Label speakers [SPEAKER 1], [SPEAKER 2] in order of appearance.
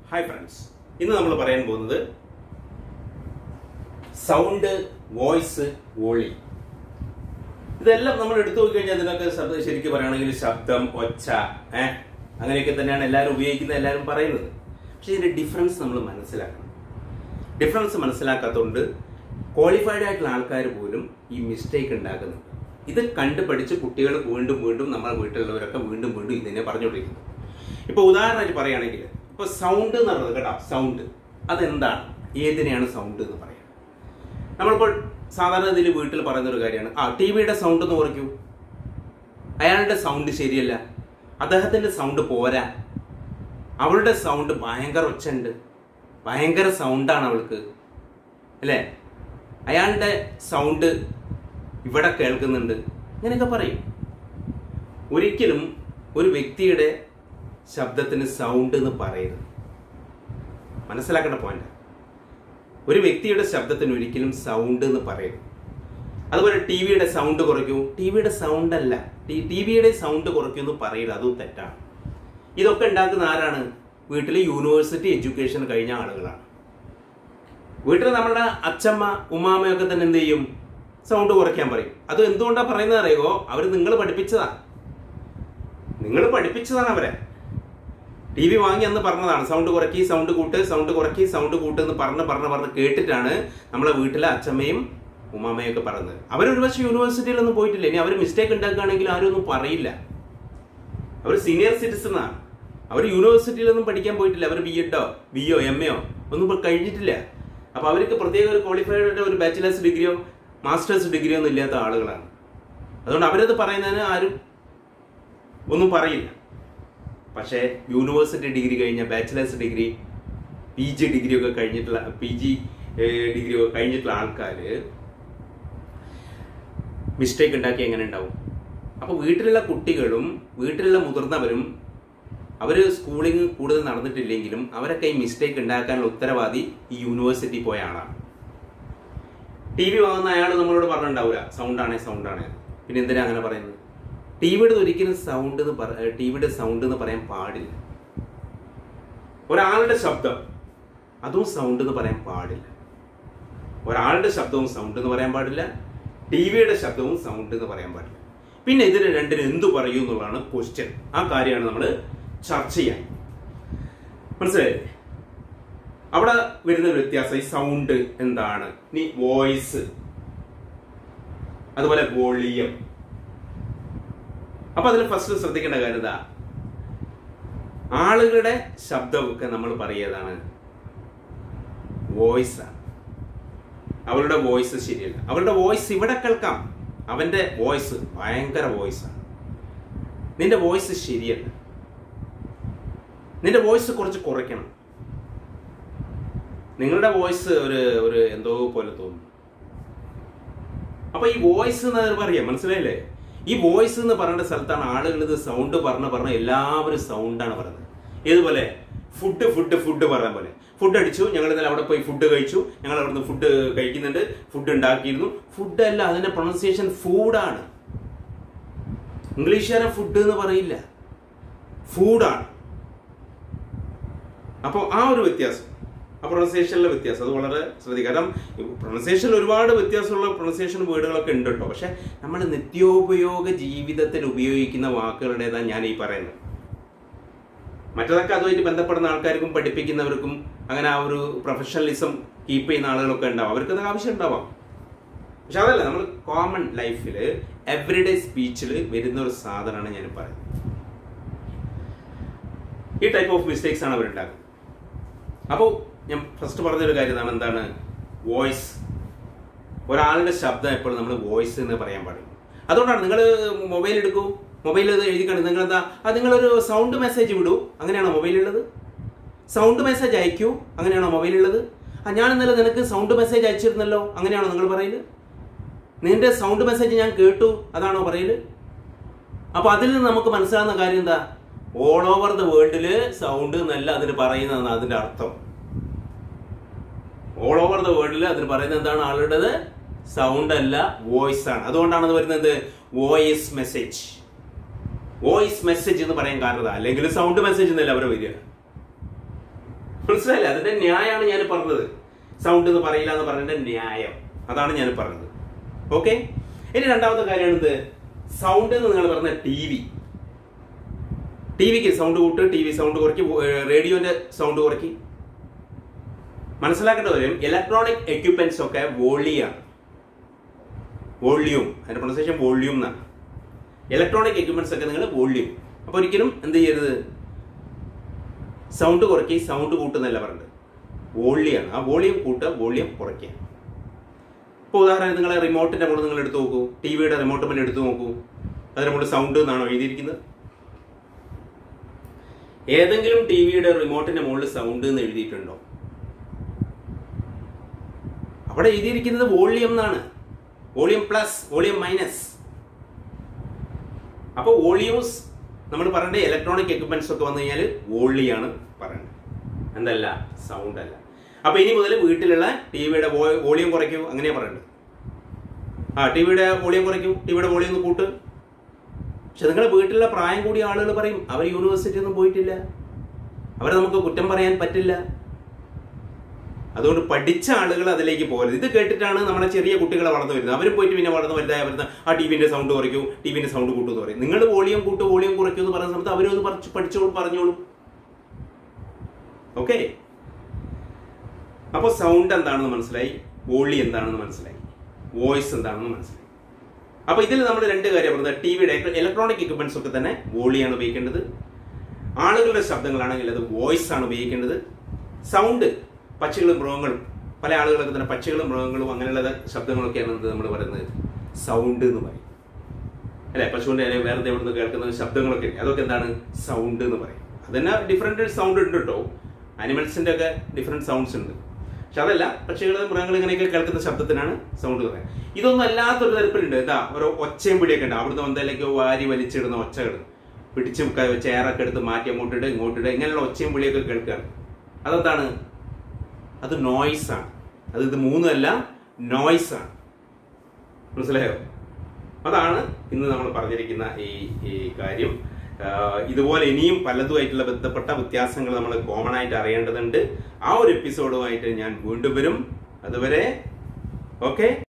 [SPEAKER 1] Hi friends ഇന്ന് നമ്മൾ പറയാൻ പോകുന്നത് സൗണ്ട് വോയിസ് വോളി ഇതെല്ലാം നമ്മൾ എടുത്തു നോക്കിക്കഴിഞ്ഞാൽ ഇതിനൊക്കെ ശബ്ദം ശരിക്കും പറയുകയാണെങ്കിൽ ശബ്ദം ഒച്ച ഏഹ് അങ്ങനെയൊക്കെ തന്നെയാണ് എല്ലാവരും ഉപയോഗിക്കുന്നത് എല്ലാവരും പറയുന്നത് പക്ഷെ ഇതിന്റെ ഡിഫറൻസ് നമ്മൾ മനസ്സിലാക്കണം ഡിഫറൻസ് മനസ്സിലാക്കാത്തതുകൊണ്ട് ക്വാളിഫൈഡ് ആയിട്ടുള്ള ആൾക്കാർ പോലും ഈ മിസ്റ്റേക്ക് ഉണ്ടാക്കുന്നുണ്ട് ഇത് കണ്ടുപഠിച്ച് കുട്ടികൾ വീണ്ടും വീണ്ടും നമ്മുടെ വീട്ടിലുള്ളവരൊക്കെ വീണ്ടും വീണ്ടും ഇതിനെ പറഞ്ഞുകൊണ്ടിരിക്കുന്നു ഇപ്പൊ ഉദാഹരണമായിട്ട് പറയുകയാണെങ്കിൽ ഇപ്പൊ സൗണ്ട് എന്ന് പറയുന്നത് കേട്ടോ സൗണ്ട് അതെന്താണ് ഏതിനെയാണ് സൗണ്ട് എന്ന് പറയാം നമ്മളിപ്പോൾ സാധാരണ ഇതിൽ വീട്ടിൽ പറയുന്ന ഒരു കാര്യമാണ് ആ ടി വിയുടെ സൗണ്ട് ഒന്ന് കുറയ്ക്കൂ അയാളുടെ സൗണ്ട് ശരിയല്ല അദ്ദേഹത്തിന്റെ സൗണ്ട് പോരാ അവളുടെ സൗണ്ട് ഭയങ്കര ഒച്ചുണ്ട് ഭയങ്കര സൗണ്ടാണ് അവൾക്ക് അല്ലേ അയാളുടെ സൗണ്ട് ഇവിടെ കേൾക്കുന്നുണ്ട് ഇങ്ങനെയൊക്കെ പറയും ഒരിക്കലും ഒരു വ്യക്തിയുടെ ശബ്ദത്തിന് സൗണ്ട് എന്ന് പറയരുത് മനസ്സിലാക്കേണ്ട പോയിന്റ് ഒരു വ്യക്തിയുടെ ശബ്ദത്തിന് ഒരിക്കലും സൗണ്ട് എന്ന് പറയരുത് അതുപോലെ ടി വിയുടെ സൗണ്ട് കുറയ്ക്കൂ ടി വിയുടെ സൗണ്ട് അല്ല ടി വിയുടെ സൗണ്ട് കുറയ്ക്കൂ എന്ന് പറയരുത് അതും തെറ്റാണ് ഇതൊക്കെ ഉണ്ടാക്കുന്ന ആരാണ് വീട്ടിൽ യൂണിവേഴ്സിറ്റി എഡ്യൂക്കേഷൻ കഴിഞ്ഞ ആളുകളാണ് വീട്ടിൽ നമ്മുടെ അച്ഛമ്മ ഉമ്മാമ്മയൊക്കെ തന്നെ എന്ത് ചെയ്യും സൗണ്ട് കുറയ്ക്കാൻ പറയും അത് എന്തുകൊണ്ടാണ് പറയുന്നത് അറിയുമോ അവർ നിങ്ങൾ പഠിപ്പിച്ചതാണ് നിങ്ങൾ പഠിപ്പിച്ചതാണ് അവരെ ടി വി വാങ്ങി അന്ന് പറഞ്ഞതാണ് സൗണ്ട് കുറയ്ക്കി സൗണ്ട് കൂട്ട് സൗണ്ട് കുറയ്ക്കി സൗണ്ട് കൂട്ട് എന്ന് പറഞ്ഞ് പറഞ്ഞ് പറഞ്ഞ് കേട്ടിട്ടാണ് നമ്മളെ വീട്ടിലെ അച്ഛമ്മയും ഉമ്മാമ്മയും ഒക്കെ പറഞ്ഞത് അവരൊരു പക്ഷേ യൂണിവേഴ്സിറ്റിയിലൊന്നും പോയിട്ടില്ല ഇനി അവർ മിസ്റ്റേക്ക് ഉണ്ടാക്കുകയാണെങ്കിൽ ആരും ഒന്നും പറയില്ല അവർ സീനിയർ സിറ്റിസണാണ് അവർ യൂണിവേഴ്സിറ്റിയിലൊന്നും പഠിക്കാൻ പോയിട്ടില്ല അവർ ബി എഡോ ബി ഒ എം എയോ ഒന്നും ഇപ്പൊ കഴിഞ്ഞിട്ടില്ല അപ്പൊ അവർക്ക് പ്രത്യേക ഒരു ക്വാളിഫൈഡ് ഒരു ബാച്ചിലേഴ്സ് ഡിഗ്രിയോ മാസ്റ്റേഴ്സ് ഡിഗ്രിയോ ഒന്നും ഇല്ലാത്ത ആളുകളാണ് അതുകൊണ്ട് അവരത് പറയുന്നതിന് ആരും ഒന്നും പറയില്ല പക്ഷേ യൂണിവേഴ്സിറ്റി ഡിഗ്രി കഴിഞ്ഞ bachelor's degree P G degree ഒക്കെ കഴിഞ്ഞിട്ടുള്ള പി ജി ഡിഗ്രി ഒക്കെ കഴിഞ്ഞിട്ടുള്ള ആൾക്കാർ മിസ്റ്റേക്ക് ഉണ്ടാക്കി എങ്ങനെ ഉണ്ടാവും അപ്പോൾ വീട്ടിലുള്ള കുട്ടികളും വീട്ടിലുള്ള മുതിർന്നവരും അവർ സ്കൂളിംഗ് കൂടുതൽ നടന്നിട്ടില്ലെങ്കിലും അവരൊക്കെ ഈ മിസ്റ്റേക്ക് ഉണ്ടാക്കാനുള്ള ഉത്തരവാദി ഈ യൂണിവേഴ്സിറ്റി പോയ ആളാണ് ടി വി വാങ്ങുന്ന അയാൾ നമ്മളോട് പറഞ്ഞിട്ടുണ്ടാവില്ല സൗണ്ടാണേ സൗണ്ടാണേ പിന്നെ എന്തിനാ അങ്ങനെ പറയുന്നത് ടി വിയുടെ ഒരിക്കലും സൗണ്ട് എന്ന് പറ ടി വിയുടെ സൗണ്ട് എന്ന് പറയാൻ പാടില്ല ഒരാളുടെ ശബ്ദം അതും സൗണ്ട് എന്ന് പറയാൻ പാടില്ല ഒരാളുടെ ശബ്ദവും സൗണ്ട് എന്ന് പറയാൻ പാടില്ല ടി വിയുടെ ശബ്ദവും സൗണ്ട് എന്ന് പറയാൻ പാടില്ല പിന്നെ ഇതിന് രണ്ടിന് എന്തു പറയൂ എന്നുള്ളതാണ് ക്വസ്റ്റ്യൻ ആ കാര്യമാണ് നമ്മൾ ചർച്ച ചെയ്യാൻ മനസ്സിലായില്ലേ അവിടെ വരുന്ന ഒരു വ്യത്യാസം ഈ സൗണ്ട് എന്താണ് ഇനി വോയിസ് അതുപോലെ വോളിയം അപ്പൊ അതിൽ ഫസ്റ്റ് ശ്രദ്ധിക്കേണ്ട കാര്യം എന്താ ആളുകളുടെ ശബ്ദമൊക്കെ നമ്മൾ പറയതാണ് വോയിസ് ആണ് അവളുടെ വോയിസ് ശരിയല്ല അവളുടെ വോയിസ് ഇവിടെ കേൾക്കാം അവന്റെ വോയിസ് ഭയങ്കര വോയിസ് ആണ് നിന്റെ വോയിസ് ശരിയല്ല നിന്റെ വോയിസ് കുറച്ച് കുറയ്ക്കണം നിങ്ങളുടെ വോയിസ് ഒരു ഒരു എന്തോ പോലെ തോന്നുന്നു അപ്പൊ ഈ വോയിസ് എന്ന് പറയാം മനസ്സിലായില്ലേ ഈ വോയിസ് എന്ന് പറയുന്ന സ്ഥലത്താണ് ആളുകൾ ഇത് സൗണ്ട് പറഞ്ഞ് പറഞ്ഞ് എല്ലാവരും സൗണ്ടാണ് പറയുന്നത് ഏതുപോലെ ഫുഡ് ഫുഡ് ഫുഡ് പറയാൻ പോലെ ഫുഡ് അടിച്ചു ഞങ്ങൾ ഇന്നലെ അവിടെ പോയി ഫുഡ് കഴിച്ചു ഞങ്ങൾ അവിടുന്ന് ഫുഡ് കഴിക്കുന്നുണ്ട് ഫുഡ് ഉണ്ടാക്കിയിരുന്നു ഫുഡ് അല്ല അതിന്റെ പ്രൊണൗൺസിയേഷൻ ഫുഡാണ് ഇംഗ്ലീഷുകാരെ ഫുഡ് എന്ന് പറയില്ല ഫുഡാണ് അപ്പോൾ ആ ഒരു വ്യത്യാസം ആ പ്രൊണൗൺസിയേഷനിലെ വ്യത്യാസം അത് വളരെ ശ്രദ്ധിക്കുക കാരണം പ്രൊണൗൺസിയേഷനിൽ ഒരുപാട് വ്യത്യാസമുള്ള പ്രൊണൗൺസിയേഷൻ വേർഡുകളൊക്കെ ഉണ്ട് കേട്ടോ പക്ഷെ നമ്മൾ നിത്യോപയോഗ ജീവിതത്തിൽ ഉപയോഗിക്കുന്ന വാക്കുകളുടേതാണ് ഞാൻ ഈ പറയുന്നത് മറ്റതൊക്കെ അതുമായിട്ട് ബന്ധപ്പെടുന്ന ആൾക്കാർക്കും പഠിപ്പിക്കുന്നവർക്കും അങ്ങനെ ആ ഒരു പ്രൊഫഷണലിസം കീപ്പ് ചെയ്യുന്ന ആളുകളൊക്കെ ഉണ്ടാവും അവർക്ക് അത് ആവശ്യം ഉണ്ടാവാം പക്ഷെ അതല്ല നമ്മൾ കോമൺ ലൈഫിൽ എവറിഡേ സ്പീച്ചിൽ വരുന്ന ഒരു സാധനമാണ് ഞാൻ പറയുന്നത് ഈ ടൈപ്പ് ഓഫ് മിസ്റ്റേക്സ് ആണ് അവരുണ്ടാക്കുന്നത് അപ്പോൾ ഞാൻ ഫസ്റ്റ് പറഞ്ഞൊരു കാര്യം എന്താണ് എന്താണ് വോയിസ് ഒരാളുടെ ശബ്ദം എപ്പോഴും നമ്മൾ വോയിസ് എന്ന് പറയാൻ പാടില്ല അതുകൊണ്ടാണ് നിങ്ങൾ മൊബൈൽ എടുക്കൂ മൊബൈൽ എഴുതി കണ്ടു നിങ്ങൾ എന്താ അത് നിങ്ങളൊരു സൗണ്ട് മെസ്സേജ് വിടൂ അങ്ങനെയാണോ മൊബൈലുള്ളത് സൗണ്ട് മെസ്സേജ് അയക്കൂ അങ്ങനെയാണോ മൊബൈലുള്ളത് ആ ഞാൻ ഇന്നലെ നിനക്ക് സൗണ്ട് മെസ്സേജ് അയച്ചിരുന്നല്ലോ അങ്ങനെയാണോ നിങ്ങൾ പറയല് നിന്റെ സൗണ്ട് മെസ്സേജ് ഞാൻ കേട്ടു അതാണോ പറയല് അപ്പൊ അതിൽ നിന്ന് നമുക്ക് മനസ്സിലാകുന്ന കാര്യം എന്താ ഓൾ ഓവർ ദ വേൾഡില് സൗണ്ട് എന്നല്ല അതിന് പറയുന്നതാണ് അതിന്റെ അർത്ഥം ഓൾ ഓവർ ദ വേൾഡിൽ അതിന് പറയുന്നത് എന്താണ് ആളുടേത് സൗണ്ട് അല്ല വോയിസ് ആണ് അതുകൊണ്ടാണ് അത് വരുന്നത് വോയിസ് മെസ്സേജ് വോയിസ് മെസ്സേജ് എന്ന് പറയാൻ കാരണം അല്ലെങ്കിൽ സൗണ്ട് മെസ്സേജ് എന്നല്ല അവർ വരിക മനസ്സിലായില്ല അതിന്റെ ന്യായമാണ് ഞാൻ പറഞ്ഞത് സൗണ്ട് എന്ന് പറയില്ല എന്ന് പറഞ്ഞതിന്റെ ന്യായം അതാണ് ഞാൻ പറഞ്ഞത് ഓക്കെ ഇനി രണ്ടാമത്തെ കാര്യമാണ് ഇത് സൗണ്ട് എന്ന് നിങ്ങൾ പറഞ്ഞ ടി വി ടി വിക്ക് സൗണ്ട് കൂട്ട് ടി വി സൗണ്ട് കുറയ്ക്ക് റേഡിയോന്റെ സൗണ്ട് കുറയ്ക്ക് മനസ്സിലാക്കേണ്ട കാര്യം ഇലക്ട്രോണിക് എക്യുപ്മെന്റ്സ് ഒക്കെ വോളിയാണ് വോള്യൂം അതിന്റെ പ്രൊണൗൺസിയേഷൻ വോള്യൂം എന്നാണ് ഇലക്ട്രോണിക് എക്യുപ്മെന്റ്സ് ഒക്കെ നിങ്ങൾ വോള്യൂം അപ്പൊ ഒരിക്കലും എന്ത് ചെയ്യരുത് സൗണ്ട് കുറയ്ക്ക് സൗണ്ട് കൂട്ടുന്നല്ല പറഞ്ഞത് വോളിയാണ് ആ വോളിയം കൂട്ടുക വോളിയം കുറയ്ക്കുക ഇപ്പോൾ ഉദാഹരണം നിങ്ങളെ റിമോട്ടിന്റെ മുകളിൽ നിങ്ങൾ എടുത്തു നോക്കൂ ടി വിയുടെ റിമോട്ട് മുന്നിൽ എടുത്തു നോക്കൂ അതിന്റെ മുകളിൽ സൗണ്ട് എന്നാണോ എഴുതിയിരിക്കുന്നത് ഏതെങ്കിലും ടി വിയുടെ റിമോട്ടിന്റെ മുകളിൽ സൗണ്ട് എന്ന് എഴുതിയിട്ടുണ്ടോ അവിടെ എഴുതിയിരിക്കുന്നത് വോളിയം എന്നാണ് വോളിയം പ്ലസ് വോളിയം മൈനസ് അപ്പോൾ വോളിയൂസ് നമ്മൾ പറയേണ്ട ഇലക്ട്രോണിക് എക്യുപ്മെന്റ്സ് ഒക്കെ വന്നു കഴിഞ്ഞാൽ വോളിയാണ് പറയേണ്ടത് എന്തല്ല സൗണ്ട് അല്ല അപ്പൊ ഇനി മുതൽ വീട്ടിലുള്ള ടി വിയുടെ വോളിയം കുറയ്ക്കൂ അങ്ങനെയാ പറയേണ്ടത് ആ ടി വിയുടെ വോളിയം കുറയ്ക്കൂ ടി വിയുടെ വോളിയം ഒന്ന് കൂട്ട് പക്ഷെ നിങ്ങളുടെ വീട്ടിലുള്ള പ്രായം കൂടിയ ആളുകൾ പറയും അവർ യൂണിവേഴ്സിറ്റി ഒന്നും പോയിട്ടില്ല അവരെ നമുക്ക് കുറ്റം പറയാൻ പറ്റില്ല അതുകൊണ്ട് പഠിച്ച ആളുകൾ അതിലേക്ക് പോകരുത് ഇത് കേട്ടിട്ടാണ് നമ്മളെ ചെറിയ കുട്ടികളെ വളർന്നു വരുന്നത് അവർ പോയിട്ട് പിന്നെ വളർന്നു വലുതായി വരുന്ന ആ ടിവിന്റെ സൗണ്ട് കുറയ്ക്കൂ ടിവിന്റെ സൗണ്ട് കൂട്ടൂ എന്ന് പറയും നിങ്ങൾ വോളിയം കൂട്ടു വോളിയം കുറയ്ക്കൂ എന്ന് പറയുന്ന സമയത്ത് അവരൊന്ന് പഠിച്ചു പഠിച്ചോളും പറഞ്ഞോളും ഓക്കെ അപ്പോൾ സൗണ്ട് എന്താണെന്ന് മനസ്സിലായി വോളി എന്താണെന്ന് മനസ്സിലായി വോയിസ് എന്താണെന്ന് മനസ്സിലായി അപ്പൊ ഇതിൽ നമ്മൾ രണ്ട് കാര്യം പറഞ്ഞത് ടി വിയുടെ ഇലക്ട്രോണിക് എക്യുപ്മെന്റ്സ് ഒക്കെ തന്നെ വോളിയാണ് ഉപയോഗിക്കേണ്ടത് ആളുകളുടെ ശബ്ദങ്ങളാണെങ്കിൽ അത് വോയിസ് ആണ് ഉപയോഗിക്കേണ്ടത് സൗണ്ട് പക്ഷികളും മൃഗങ്ങളും പല ആളുകളൊക്കെ തന്നെ പക്ഷികളും മൃഗങ്ങളും അങ്ങനെയുള്ള ശബ്ദങ്ങളൊക്കെയാണ് എന്ത് നമ്മൾ പറയുന്നത് സൗണ്ട് എന്ന് പറയും അല്ലെ പശുവിന്റെ അല്ലെങ്കിൽ വേറെ എവിടെ നിന്ന് കേൾക്കുന്ന ശബ്ദങ്ങളൊക്കെ ഉണ്ട്. അതൊക്കെ എന്താണ് സൗണ്ട് എന്ന് പറയും അതന്നെ ഡിഫറെന്റ് സൗണ്ട് ഉണ്ട് കേട്ടോ അനിമൽസിന്റെ ഒക്കെ ഡിഫറെന്റ് സൗണ്ട്സ് ഉണ്ട് പക്ഷെ അതല്ല പക്ഷികൾ മൃഗങ്ങൾ ഇങ്ങനെയൊക്കെ കേൾക്കുന്ന ശബ്ദത്തിനാണ് സൗണ്ട് പറയുന്നത് ഇതൊന്നും അല്ലാത്തൊരു തരത്തിലുണ്ട് എന്താ ഒരു ഒച്ചയും പിടിയൊക്കെ ഉണ്ട് അവിടുന്ന് വന്നതിലേക്ക് വാരി വലിച്ചിടുന്ന ഒച്ചകൾ പിടിച്ച് ക- ചെയറൊക്കെ എടുത്ത് മാറ്റി അങ്ങോട്ടിട്ട് ഇങ്ങോട്ടിട്ട് ഇങ്ങനെയുള്ള ഒച്ചയും പിടിയൊക്കെ കേൾക്കുകയാണ് അതെന്താണ് അത് നോയ്സ് ആണ് അത് ഇത് മൂന്നുമല്ല നോയ്സ് ആണ് മനസ്സിലായോ അതാണ് ഇന്ന് നമ്മൾ പറഞ്ഞിരിക്കുന്ന ഈ ഈ കാര്യം ആഹ് ഇതുപോലെ ഇനിയും പലതുമായിട്ടുള്ള ബന്ധപ്പെട്ട വ്യത്യാസങ്ങൾ നമ്മൾ കോമൺ ആയിട്ട് അറിയേണ്ടതുണ്ട് ആ ഒരു എപ്പിസോഡുമായിട്ട് ഞാൻ വീണ്ടും വരും അതുവരെ ഓക്കെ